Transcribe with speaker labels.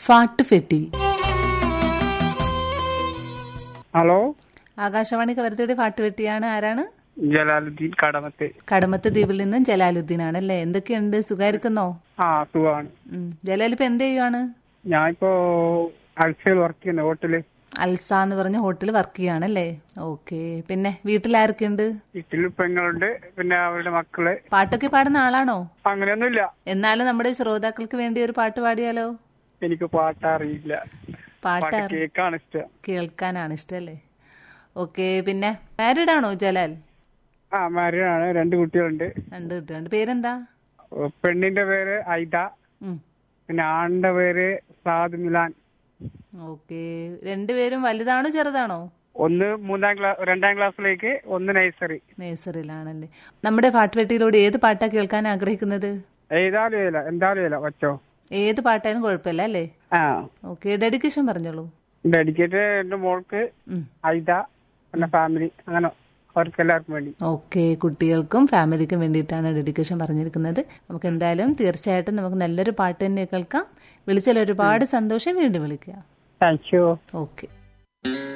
Speaker 1: ഫാട്ടുഫെട്ടി
Speaker 2: hello
Speaker 1: Akashvani കവരത്തിയുടെ ഫാട്ടുഫെട്ടിയാണ് ആരാണ്
Speaker 2: ജലാലുദ്ദീൻ കടമത്ത്
Speaker 1: കടമത്ത് ദ്വീപിൽ നിന്നും ജലാലുദ്ദീൻ ആണല്ലേ എന്തൊക്കെയുണ്ട് സുഖായിരിക്കുന്നോ
Speaker 2: ആ സുഖമാണ്
Speaker 1: ഉം. ജലാൽ ഇപ്പൊ എന്ത് ചെയ്യുവാണ്
Speaker 2: ഞാനിപ്പോ അൽസയിൽ വർക്ക് ചെയ്യുന്ന ഹോട്ടല്
Speaker 1: അൽസ എന്ന് പറഞ്ഞ ഹോട്ടലിൽ വർക്ക് ചെയ്യാണല്ലേ ഓക്കെ പിന്നെ വീട്ടിലാരൊക്കെയുണ്ട്
Speaker 2: വീട്ടിൽ പെങ്ങളുണ്ട് പിന്നെ അവരുടെ മക്കള്
Speaker 1: പാട്ടൊക്കെ പാടുന്ന ആളാണോ
Speaker 2: അങ്ങനെയൊന്നുമില്ല
Speaker 1: എന്നാലും നമ്മുടെ ശ്രോതാക്കൾക്ക് വേണ്ടി ഒരു പാട്ട് പാടിയാലോ
Speaker 2: എനിക്ക് പാട്ട് അറിയില്ല
Speaker 1: പാട്ട്
Speaker 2: പാട്ട്
Speaker 1: അറി-
Speaker 2: കേൾക്കാണ് ഇഷ്ടം
Speaker 1: കേൾക്കാനാണ് ഇഷ്ടല്ലേ ഓക്കെ പിന്നെ മാരീഡ് ആണോ ജലാൽ
Speaker 2: ആ മാരീഡാണ് രണ്ട് കുട്ടികളുണ്ട്
Speaker 1: രണ്ട് കുട്ടികളുണ്ട് പേരെന്താ
Speaker 2: പെണ്ണിന്റെ പേര് ഐദ
Speaker 1: ഉം.
Speaker 2: പിന്നെ ആണിന്റെ പേര് സാദ് മിലാൻ
Speaker 1: ഓക്കെ രണ്ടുപേരും വലുതാണോ ചെറുതാണോ
Speaker 2: ഒന്ന് മൂന്നാം ക്ലാസ് രണ്ടാം ക്ലാസ്സിലേക്ക് ഒന്ന് നഴ്സറി
Speaker 1: നേഴ്സറിയിലാണല്ലേ നമ്മുടെ പാട്ടുപെട്ടിയിലൂടെ ഏത് പാട്ടാ കേൾക്കാൻ ആഗ്രഹിക്കുന്നത്
Speaker 2: ഏതായാലും ഇല്ല എന്തായാലും ഇല്ല വച്ചോ
Speaker 1: ഏത് പാട്ടായാലും കുഴപ്പമില്ല അല്ലേ
Speaker 2: ആ
Speaker 1: ഓക്കെ ഡെഡിക്കേഷൻ പറഞ്ഞോളൂ
Speaker 2: ഡെഡിക്കേറ്റ് എന്റെ മോൾക്ക്
Speaker 1: ഉം.
Speaker 2: ഐദ പിന്നെ ഫാമിലി അങ്ങനെ അവർക്ക് എല്ലാവർക്കും വേണ്ടി
Speaker 1: ഓക്കെ കുട്ടികൾക്കും ഫാമിലിക്കും വേണ്ടിയിട്ടാണ് ഡെഡിക്കേഷൻ പറഞ്ഞിരിക്കുന്നത് നമുക്ക് എന്തായാലും തീർച്ചയായിട്ടും നമുക്ക് നല്ലൊരു പാട്ട് തന്നെ കേൾക്കാം വിളിച്ചാൽ ഒരുപാട് സന്തോഷം വീണ്ടും വിളിക്കുക
Speaker 2: താങ്ക് യു
Speaker 1: ഓക്കെ